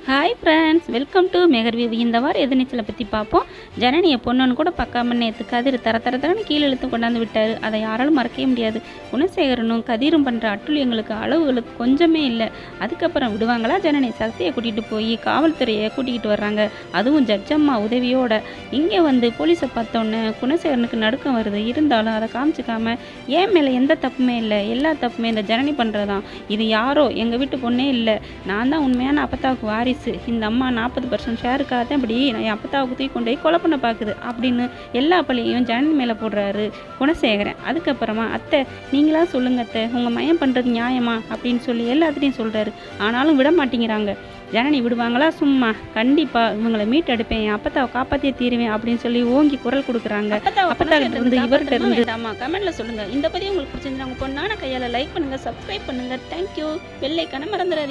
hi friends welcome to மெகர்வியூ இந்த வாரம் எதிர்நீச்சலை பற்றி பார்ப்போம் ஜனனியை பொண்ணுன்னு கூட பார்க்காம நேற்று கதிர் தர தர தரன்னு கீழே இழுத்து கொண்டாந்து விட்டார் அதை யாராலும் மறக்கவே முடியாது குணசேகரனும் கதிரும் பண்ணுற அட்டுழியங்களுக்கு அளவுகளுக்கு கொஞ்சமே இல்லை அதுக்கப்புறம் விடுவாங்களா ஜனனி சக்தியை கூட்டிகிட்டு போய் காவல்துறையை கூட்டிகிட்டு வர்றாங்க அதுவும் ஜட்ஜம்மா உதவியோட இங்கே வந்து போலீஸை பார்த்தோன்னே குணசேகரனுக்கு நடுக்கம் வருது இருந்தாலும் அதை காமிச்சிக்காம ஏன் மேலே எந்த தப்புமே இல்லை எல்லா தப்புமே இந்த ஜனனி பண்ணுறது தான் இது யாரோ எங்கள் வீட்டு பொண்ணே இல்லை நான் தான் உண்மையான அப்பத்தாவுக்கு வாரிசு இந்த அம்மா நாற்பது பர்சன்ட் ஷேருக்காக தான் இப்படி நான் என் அப்பத்தாவுக்கு தூக்கி கொண்டு போய் கொலை பண்ண பார்க்குது அப்படின்னு எல்லா பழியையும் ஜனனி மேலே போடுறாரு குணசேகரன் அதுக்கப்புறமா அத்தை நீங்களா சொல்லுங்க அத்தை உங்கள் மயம் பண்ணுறது நியாயமா அப்படின்னு சொல்லி எல்லாத்துலேயும் சொல்கிறாரு ஆனாலும் விட மாட்டேங்கிறாங்க ஜனனி விடுவாங்களா சும்மா கண்டிப்பாக இவங்களை மீட் எடுப்பேன் என் அப்பத்தாவை காப்பாற்றியே தீருவேன் அப்படின்னு சொல்லி ஓங்கி குரல் கொடுக்குறாங்க அப்பத்தாக்கிட்ட இருந்து இவர்கிட்ட இருந்து ஆமா கமெண்ட்ல சொல்லுங்க இந்த பதிவு உங்களுக்கு பிடிச்சிருந்தா உங்க பொண்ணான கையால லைக் பண்ணுங்க சப்ஸ்கிரைப் பண்ணுங்க தேங்க்யூ வெள்ளைக்கான மறந்துடாதீங்க